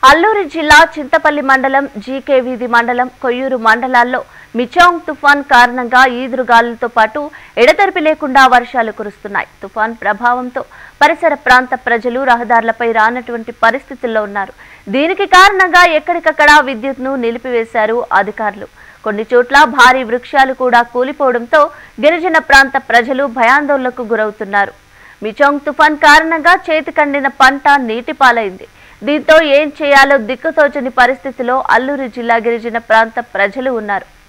అల్లూరి జిల్లా చింతపల్లి మండలం జీకే వీధి మండలం కొయ్యూరు మండలాల్లో మిచాంగ్ తుఫాన్ కారణంగా ఈదురుగాలులతో పాటు ఎడతెరిపి లేకుండా వర్షాలు కురుస్తున్నాయి తుఫాన్ ప్రభావంతో పరిసర ప్రాంత ప్రజలు రహదారులపై రానటువంటి పరిస్థితుల్లో ఉన్నారు దీనికి కారణంగా ఎక్కడికక్కడ విద్యుత్ను నిలిపివేశారు అధికారులు కొన్ని చోట్ల భారీ వృక్షాలు కూడా కూలిపోవడంతో గిరిజన ప్రాంత ప్రజలు భయాందోళనకు గురవుతున్నారు మిచాంగ్ తుఫాన్ కారణంగా చేతికండిన పంట నీటిపాలైంది దీంతో ఏం చేయాలో దిక్కుతోచని పరిస్థితిలో అల్లూరు జిల్లా గిరిజన ప్రాంత ప్రజలు ఉన్నారు